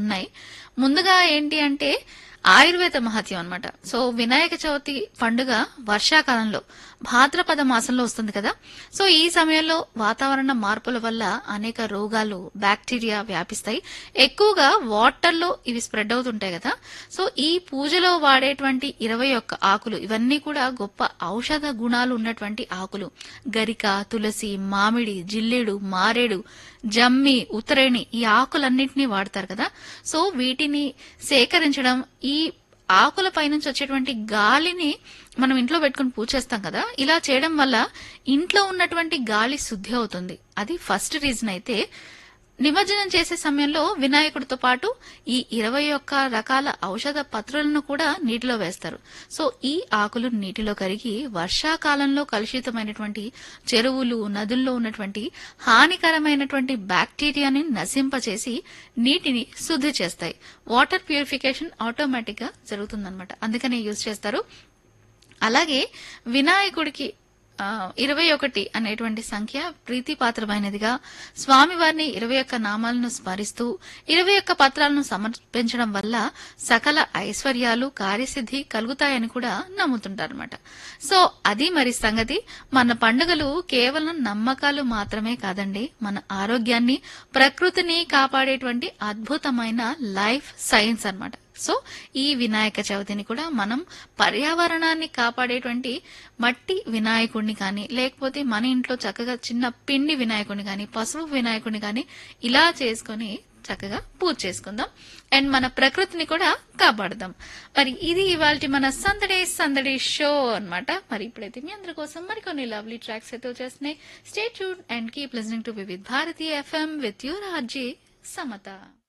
ఉన్నాయి ముందుగా ఏంటి అంటే ఆయుర్వేద మహత్యం అన్నమాట సో వినాయక చవితి పండుగ వర్షాకాలంలో భాద్రపద మాసంలో వస్తుంది కదా సో ఈ సమయంలో వాతావరణ మార్పుల వల్ల అనేక రోగాలు బ్యాక్టీరియా వ్యాపిస్తాయి ఎక్కువగా వాటర్లో ఇవి స్ప్రెడ్ అవుతుంటాయి కదా సో ఈ పూజలో వాడేటువంటి ఇరవై ఒక్క ఆకులు ఇవన్నీ కూడా గొప్ప ఔషధ గుణాలు ఉన్నటువంటి ఆకులు గరిక తులసి మామిడి జిల్లేడు మారేడు జమ్మి ఉత్తరేణి ఈ ఆకులన్నింటినీ వాడతారు కదా సో వీటిని సేకరించడం ఈ ఆకుల పైనుంచి వచ్చేటువంటి గాలిని మనం ఇంట్లో పెట్టుకుని పూజ చేస్తాం కదా ఇలా చేయడం వల్ల ఇంట్లో ఉన్నటువంటి గాలి శుద్ధి అవుతుంది అది ఫస్ట్ రీజన్ అయితే నిమజ్జనం చేసే సమయంలో వినాయకుడితో పాటు ఈ ఇరవై ఒక్క రకాల ఔషధ పత్రులను కూడా నీటిలో వేస్తారు సో ఈ ఆకులు నీటిలో కరిగి వర్షాకాలంలో కలుషితమైనటువంటి చెరువులు నదుల్లో ఉన్నటువంటి హానికరమైనటువంటి బ్యాక్టీరియాని నశింపచేసి నీటిని శుద్ధి చేస్తాయి వాటర్ ప్యూరిఫికేషన్ ఆటోమేటిక్ గా జరుగుతుందన్నమాట అందుకనే యూజ్ చేస్తారు అలాగే వినాయకుడికి ఆ, ఇరవై ఒకటి అనేటువంటి సంఖ్య ప్రీతిపాత్రమైనదిగా స్వామివారిని ఇరవై ఒక్క నామాలను స్మరిస్తూ ఇరవై ఒక్క పత్రాలను సమర్పించడం వల్ల సకల ఐశ్వర్యాలు కార్యసిద్ధి కలుగుతాయని కూడా నమ్ముతుంటారన్నమాట సో అది మరి సంగతి మన పండుగలు కేవలం నమ్మకాలు మాత్రమే కాదండి మన ఆరోగ్యాన్ని ప్రకృతిని కాపాడేటువంటి అద్భుతమైన లైఫ్ సైన్స్ అన్నమాట సో ఈ వినాయక చవితిని కూడా మనం పర్యావరణాన్ని కాపాడేటువంటి మట్టి వినాయకుడిని కానీ లేకపోతే మన ఇంట్లో చక్కగా చిన్న పిండి వినాయకుడిని కానీ పసుపు వినాయకుడిని కానీ ఇలా చేసుకొని చక్కగా పూజ చేసుకుందాం అండ్ మన ప్రకృతిని కూడా కాపాడదాం మరి ఇది ఇవాళ మన సందడే సందడి షో అన్నమాట మరి ఇప్పుడైతే మీ అందరి కోసం మరికొన్ని లవ్లీ ట్రాక్స్ అయితే వచ్చేస్తున్నాయి stay tune and keep listening to Vividh Bharati FM with your RJ Samata